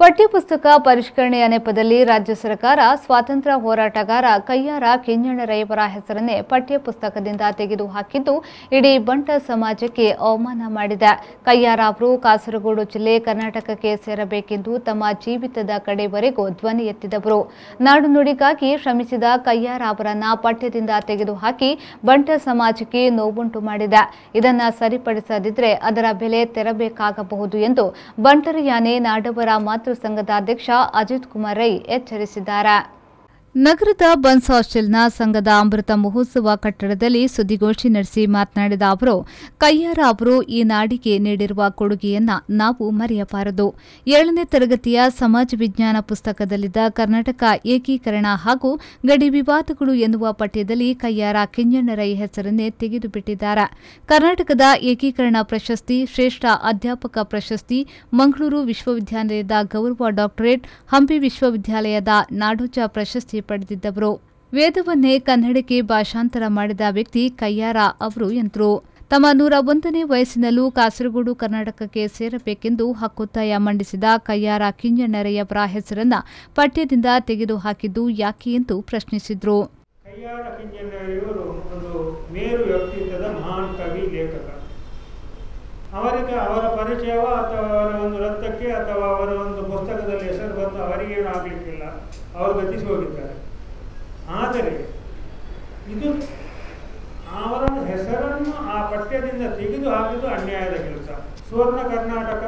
ಪಠ್ಯಪುಸ್ತಕ ಪರಿಷ್ಕರಣೆಯ ನೆಪದಲ್ಲಿ ರಾಜ್ಯ ಸರ್ಕಾರ ಸ್ವಾತಂತ್ರ್ಯ ಹೋರಾಟಗಾರ ಕಯ್ಯಾರ ಕಿಂಜಣ್ಣರಯ್ಯವರ ಹೆಸರನ್ನೇ ಪಠ್ಯಪುಸ್ತಕದಿಂದ ತೆಗೆದುಹಾಕಿದ್ದು ಇಡೀ ಬಂಟ ಸಮಾಜಕ್ಕೆ ಅವಮಾನ ಮಾಡಿದೆ ಕಯ್ಯಾರ ಅವರು ಕಾಸರಗೋಡು ಜಿಲ್ಲೆ ಕರ್ನಾಟಕಕ್ಕೆ ಸೇರಬೇಕೆಂದು ತಮ್ಮ ಜೀವಿತದ ಕಡೆವರೆಗೂ ಧ್ವನಿ ಎತ್ತಿದವರು ನಾಡು ನುಡಿಗಾಗಿ ಶ್ರಮಿಸಿದ ಕಯ್ಯಾರ ಅವರನ್ನ ಪಠ್ಯದಿಂದ ತೆಗೆದುಹಾಕಿ ಬಂಟ ಸಮಾಜಕ್ಕೆ ನೋವುಂಟು ಮಾಡಿದೆ ಇದನ್ನ ಸರಿಪಡಿಸದಿದ್ರೆ ಅದರ ಬೆಲೆ ತೆರಬೇಕಾಗಬಹುದು ಎಂದು ಬಂಟರ ಯಾನೆ ನಾಡವರ ಮಾತೃ ಸಂಘದ ಅಧ್ಯಕ್ಷ ಅಜಿತ್ ಕುಮಾರ್ ರೈ ಎಚ್ಚರಿಸಿದ್ದಾರೆ ನಗರದ ಬನ್ಸ್ ಹಾಸ್ಟೆಲ್ನ ಸಂಘದ ಅಮೃತ ಮಹೋತ್ಸವ ಕಟ್ಟಡದಲ್ಲಿ ಸುದ್ದಿಗೋಷ್ಠಿ ನಡೆಸಿ ಮಾತನಾಡಿದ ಅವರು ಕಯ್ಯಾರ ಅವರು ಈ ನಾಡಿಗೆ ನೀಡಿರುವ ಕೊಡುಗೆಯನ್ನ ನಾವು ಮರೆಯಬಾರದು ಏಳನೇ ತರಗತಿಯ ಸಮಾಜ ವಿಜ್ಞಾನ ಪುಸ್ತಕದಲ್ಲಿದ್ದ ಕರ್ನಾಟಕ ಏಕೀಕರಣ ಹಾಗೂ ಗಡಿ ವಿವಾದಗಳು ಎನ್ನುವ ಪಠ್ಯದಲ್ಲಿ ಕಯ್ಯಾರ ಕಿಂಜಣ್ಣರೈ ಹೆಸರನ್ನೇ ತೆಗೆದುಬಿಟ್ಟಿದ್ದಾರೆ ಕರ್ನಾಟಕದ ಏಕೀಕರಣ ಪ್ರಶಸ್ತಿ ಶ್ರೇಷ್ಠ ಅಧ್ಯಾಪಕ ಪ್ರಶಸ್ತಿ ಮಂಗಳೂರು ವಿಶ್ವವಿದ್ಯಾಲಯದ ಗೌರವ ಡಾಕ್ಟರೇಟ್ ಹಂಪಿ ವಿಶ್ವವಿದ್ಯಾಲಯದ ನಾಡೋಜ ಪ್ರಶಸ್ತಿ ಪಡೆದಿದ್ದವರು ವೇದವನ್ನೇ ಕನ್ನಡಕ್ಕೆ ಭಾಷಾಂತರ ಮಾಡಿದ ವ್ಯಕ್ತಿ ಕಯ್ಯಾರ ಅವರು ಎಂದರು ತಮ್ಮ ನೂರ ಒಂದನೇ ವಯಸ್ಸಿನಲ್ಲೂ ಕಾಸರಗೋಡು ಕರ್ನಾಟಕಕ್ಕೆ ಸೇರಬೇಕೆಂದು ಹಕ್ಕೊತ್ತಾಯ ಮಂಡಿಸಿದ ಕಯ್ಯಾರ ಕಿಂಜಣ್ಣರಯ್ಯವರ ಹೆಸರನ್ನ ಪಠ್ಯದಿಂದ ತೆಗೆದುಹಾಕಿದ್ದು ಯಾಕೆ ಎಂದು ಪ್ರಶ್ನಿಸಿದ್ರು ಕೈಯಾರ ಕಿಂಜಣ್ಣಯ್ಯವರು ಒಂದು ಮೇರು ವ್ಯಕ್ತಿತ್ವದ ಮಹಾನ್ ಕವಿ ಲೇಖಕ ಅವರಿಗೆ ಅವರ ಪರಿಚಯವ ಅಥವಾ ಅವರ ಒಂದು ರಕ್ತಕ್ಕೆ ಅಥವಾ ಅವರ ಒಂದು ಪುಸ್ತಕದಲ್ಲಿ ಹೆಸರು ಬಂದು ಅವರಿಗೇನು ಆಗಲಿಕ್ಕಿಲ್ಲ ಅವರು ಗತಿಸಿ ಹೋಗಿದ್ದಾರೆ ಆದರೆ ಇದು ಅವರ ಹೆಸರನ್ನು ಆ ಪಠ್ಯದಿಂದ ತೆಗೆದು ಹಾಕಿದ್ದು ಅನ್ಯಾಯದ ಕೆಲಸ ಸುವರ್ಣ ಕರ್ನಾಟಕ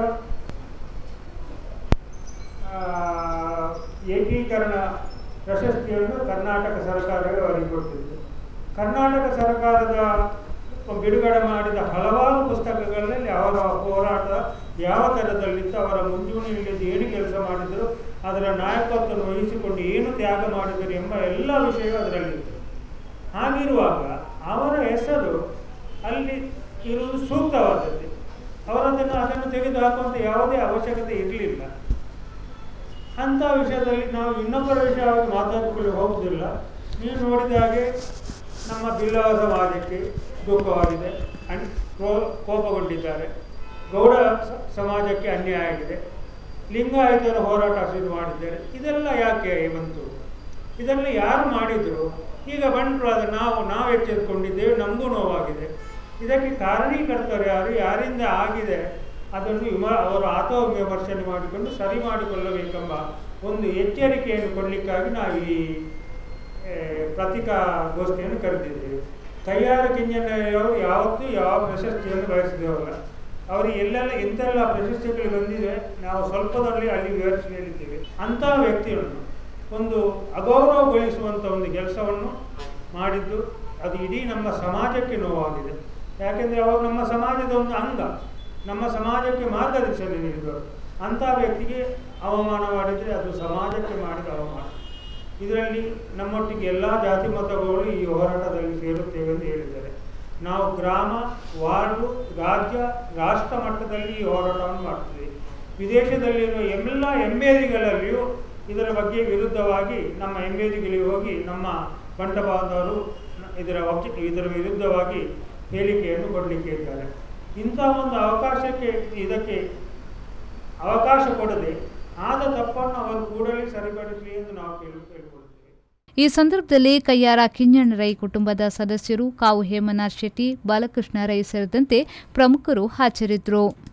ಆ, ಏಕೀಕರಣ ಪ್ರಶಸ್ತಿಯನ್ನು ಕರ್ನಾಟಕ ಸರ್ಕಾರವೇ ಅವರಿಗೆ ಕೊಟ್ಟಿದ್ದು ಕರ್ನಾಟಕ ಸರ್ಕಾರದ ಬಿಡುಗಡೆ ಮಾಡಿದ ಹಲವಾರು ಪುಸ್ತಕಗಳಲ್ಲಿ ಅವರ ಹೋರಾಟ ಯಾವ ಥರದಲ್ಲಿತ್ತು ಅವರ ಮುಂಚೂಣಿಯಲ್ಲಿ ಏನು ಕೆಲಸ ಮಾಡಿದರು ಅದರ ನಾಯಕತ್ವವನ್ನು ವಹಿಸಿಕೊಂಡು ಏನು ತ್ಯಾಗ ಮಾಡಿದರು ಎಂಬ ಎಲ್ಲ ವಿಷಯವೂ ಅದರಲ್ಲಿತ್ತು ಹಾಗಿರುವಾಗ ಅವರ ಹೆಸರು ಅಲ್ಲಿ ಇರುವುದು ಸೂಕ್ತವಾದದ್ದು ಅವರದನ್ನು ಅದನ್ನು ತೆಗೆದುಹಾಕುವಂಥ ಯಾವುದೇ ಅವಶ್ಯಕತೆ ಇರಲಿಲ್ಲ ಅಂಥ ವಿಷಯದಲ್ಲಿ ನಾವು ಇನ್ನೊಬ್ಬರ ವಿಷಯವಾಗಿ ಮಾತಾಡಿಕೊಳ್ಳಿ ಹೋಗುವುದಿಲ್ಲ ನೀವು ನೋಡಿದ ಹಾಗೆ ನಮ್ಮ ಬಿಲ್ಲವ ಸಮಾಜಕ್ಕೆ ದುಃಖವಾಗಿದೆ ಅನ್ ಕೋ- ಕೋಪಗೊಂಡಿದ್ದಾರೆ ಗೌಡ ಸ- ಸಮಾಜಕ್ಕೆ ಅನ್ಯಾಯ ಆಗಿದೆ ಲಿಂಗಾಯತರ ಹೋರಾಟ ಶುರು ಮಾಡಿದ್ದಾರೆ ಇದೆಲ್ಲ ಯಾಕೆ ಬಂತು ಇದೆಲ್ಲ ಯಾರು ಮಾಡಿದ್ರು ಈಗ ಬಂಟ್ರಾದ ನಾವು ನಾವು ಎಚ್ಚೆತ್ತುಕೊಂಡಿದ್ದೇವೆ ನಮಗೂ ನೋವಾಗಿದೆ ಇದಕ್ಕೆ ಕಾರಣೀಕರ್ತರು ಯಾರು ಯಾರಿಂದ ಆಗಿದೆ ಅದನ್ನು ವಿಮ ಅವರು ಆತ್ಮವಿಮರ್ಶನೆ ಮಾಡಿಕೊಂಡು ಸರಿ ಮಾಡಿಕೊಳ್ಳಬೇಕೆಂಬ ಒಂದು ಎಚ್ಚರಿಕೆಯನ್ನು ಕೊಡಲಿಕ್ಕಾಗಿ ನಾವು ಈ ಏ, ಪತ್ರಿಕಾಗೋಷ್ಠಿಯನ್ನು ಕರೆದಿದ್ದೇವೆ ಕೈಯಾರ ಕಿಂಜಣ್ಣಯ್ಯವರು ಯಾವತ್ತೂ ಯಾವ ಪ್ರಶಸ್ತಿಯನ್ನು ಬಯಸಿದವಲ್ಲ ಅವರು ಎಲ್ಲೆಲ್ಲ ಎಂತೆಲ್ಲ ಪ್ರಶಸ್ತಿಗಳು ಬಂದಿದೆ ನಾವು ಸ್ವಲ್ಪದಲ್ಲಿ ಅಲ್ಲಿ ವಿವರಿಸಿ ಹೇಳಿದ್ದೇವೆ ಅಂತಹ ವ್ಯಕ್ತಿಯನ್ನು ಒಂದು ಅಗೌರವಗೊಳಿಸುವಂಥ ಒಂದು ಕೆಲಸವನ್ನು ಮಾಡಿದ್ದು ಅದು ಇಡೀ ನಮ್ಮ ಸಮಾಜಕ್ಕೆ ನೋವಾಗಿದೆ ಯಾಕೆಂದರೆ ಅವರು ನಮ್ಮ ಸಮಾಜದ ಒಂದು ಅಂಗ ನಮ್ಮ ಸಮಾಜಕ್ಕೆ ಮಾರ್ಗದರ್ಶನ ನೀಡಿದವರು ಅಂಥ ವ್ಯಕ್ತಿಗೆ ಅವಮಾನ ಮಾಡಿದರೆ ಅದು ಸಮಾಜಕ್ಕೆ ಮಾಡಿದ ಅವಮಾನ ಇದರಲ್ಲಿ ನಮ್ಮೊಟ್ಟಿಗೆ ಎಲ್ಲ ಜಾತಿ ಮತಗಳು ಈ ಹೋರಾಟದಲ್ಲಿ ಸೇರುತ್ತೇವೆ ಎಂದು ಹೇಳಿದ್ದಾರೆ ನಾವು ಗ್ರಾಮ ವಾರ್ಡು ರಾಜ್ಯ ರಾಷ್ಟ್ರ ಮಟ್ಟದಲ್ಲಿ ಈ ಹೋರಾಟವನ್ನು ಮಾಡ್ತೀವಿ ವಿದೇಶದಲ್ಲಿರುವ ಎಲ್ಲ ಎಂಬೇದಿಗಳಲ್ಲಿಯೂ ಇದರ ಬಗ್ಗೆ ವಿರುದ್ಧವಾಗಿ ನಮ್ಮ ಎಂಬೇದಿಗಳಿಗೆ ಹೋಗಿ ನಮ್ಮ ಬಂಟ ಬಾಂಧವರು ಇದರ ಒಬ್ಜೆ- ಇದರ ವಿರುದ್ಧವಾಗಿ ಹೇಳಿಕೆಯನ್ನು ಕೊಡಲಿಕ್ಕೆ ಇದ್ದಾರೆ ಇಂಥ ಒಂದು ಅವಕಾಶಕ್ಕೆ ಇದಕ್ಕೆ ಅವಕಾಶ ಕೊಡದೆ ಆದ ತಪ್ಪನ್ನು ಅವರು ಕೂಡಲೇ ಸರಿಪಡಿಸಲಿ ಎಂದು ನಾವು ಕೇಳಿ ಕೇಳಿಕೊಳ್ತೇವೆ ಈ ಸಂದರ್ಭದಲ್ಲಿ ಕಯ್ಯಾರ ಕಿಂಜಣ್ಣರೈ ಕುಟುಂಬದ ಸದಸ್ಯರು ಕಾವು ಹೇಮನಾಥ್ ಶೆಟ್ಟಿ ಬಾಲಕೃಷ್ಣ ರೈ ಸೇರಿದಂತೆ ಪ್ರಮುಖರು ಹಾಜರಿದ್ದರು